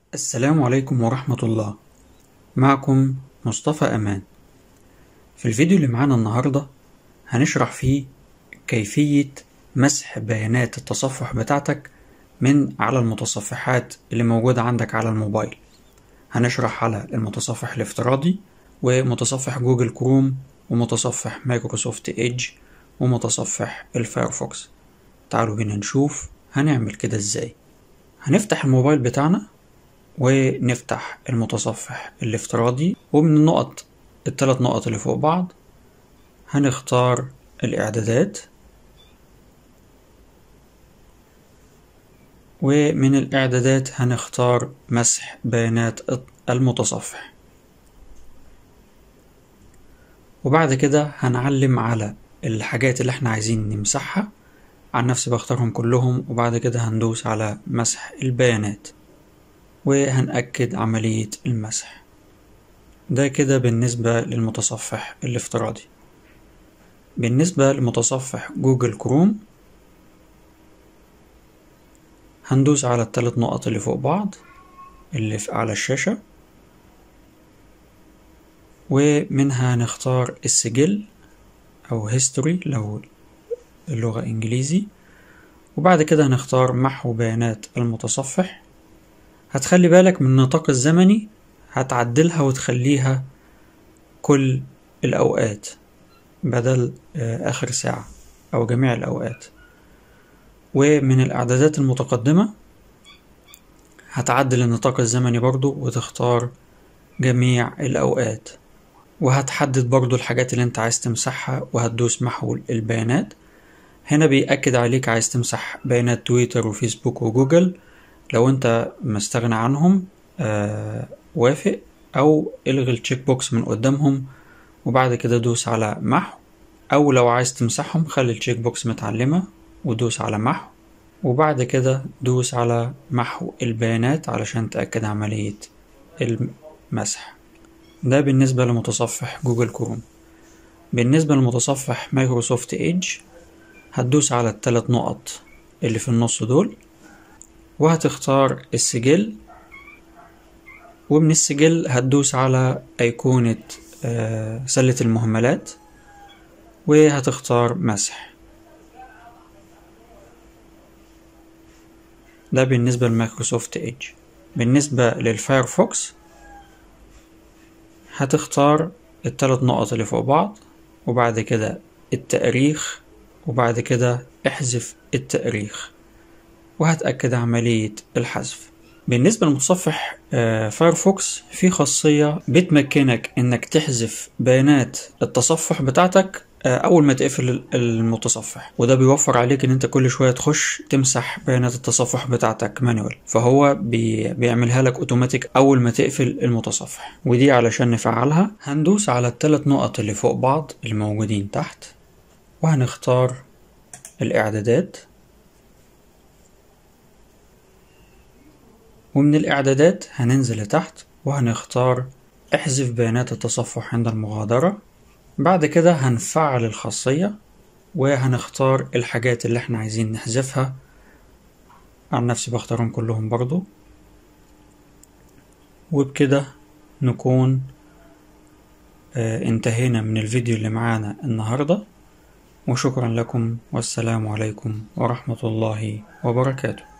السلام عليكم ورحمة الله معكم مصطفى أمان في الفيديو اللي معانا النهاردة هنشرح فيه كيفية مسح بيانات التصفح بتاعتك من على المتصفحات اللي موجودة عندك على الموبايل هنشرح على المتصفح الافتراضي ومتصفح جوجل كروم ومتصفح مايكروسوفت ايدج ومتصفح الفايرفوكس تعالوا بينا نشوف هنعمل كده ازاي هنفتح الموبايل بتاعنا ونفتح المتصفح الافتراضي ومن النقط الثلاث نقط اللي فوق بعض هنختار الإعدادات ومن الإعدادات هنختار مسح بيانات المتصفح وبعد كده هنعلم على الحاجات اللي احنا عايزين نمسحها عن نفسي بختارهم كلهم وبعد كده هندوس على مسح البيانات وهنأكد عملية المسح ده كده بالنسبة للمتصفح الافتراضي بالنسبة لمتصفح جوجل كروم هندوس على الثلاث نقط اللي فوق بعض اللي في أعلى الشاشة ومنها نختار السجل أو هيستوري لو اللغة إنجليزي وبعد كده هنختار محو بيانات المتصفح هتخلي بالك من النطاق الزمني هتعدلها وتخليها كل الأوقات بدل آخر ساعة أو جميع الأوقات ومن الإعدادات المتقدمة هتعدل النطاق الزمني برضو وتختار جميع الأوقات وهتحدد برضو الحاجات اللي انت عايز تمسحها وهتدوس محو البيانات هنا بيأكد عليك عايز تمسح بيانات تويتر وفيسبوك وجوجل لو انت مستغنى عنهم آه وافق او الغي التشيك بوكس من قدامهم وبعد كده دوس على محو او لو عايز تمسحهم خلي التشيك بوكس متعلمة ودوس على محو وبعد كده دوس على محو البيانات علشان تأكد عملية المسح ده بالنسبة لمتصفح جوجل كروم بالنسبة لمتصفح مايكروسوفت ايدج هتدوس على الثلاث نقط اللي في النص دول وهتختار السجل ومن السجل هتدوس على أيقونة سلة المهملات وهتختار مسح ده بالنسبة لمايكروسوفت ايدج بالنسبة للفايرفوكس هتختار الثلاث نقط اللي فوق بعض وبعد كده التاريخ وبعد كده احذف التاريخ وهتأكد عملية الحذف بالنسبة لمتصفح فايرفوكس في خاصية بتمكنك انك تحذف بيانات التصفح بتاعتك اول ما تقفل المتصفح وده بيوفر عليك ان انت كل شويه تخش تمسح بيانات التصفح بتاعتك مانوال فهو بي بيعملها لك اوتوماتيك اول ما تقفل المتصفح ودي علشان نفعلها هندوس على الثلاث نقط اللي فوق بعض الموجودين تحت وهنختار الاعدادات ومن الاعدادات هننزل لتحت وهنختار احذف بيانات التصفح عند المغادرة بعد كده هنفعل الخاصية وهنختار الحاجات اللي احنا عايزين نحذفها عن نفسي بختارهم كلهم برضو وبكده نكون اه انتهينا من الفيديو اللي معانا النهاردة وشكرا لكم والسلام عليكم ورحمة الله وبركاته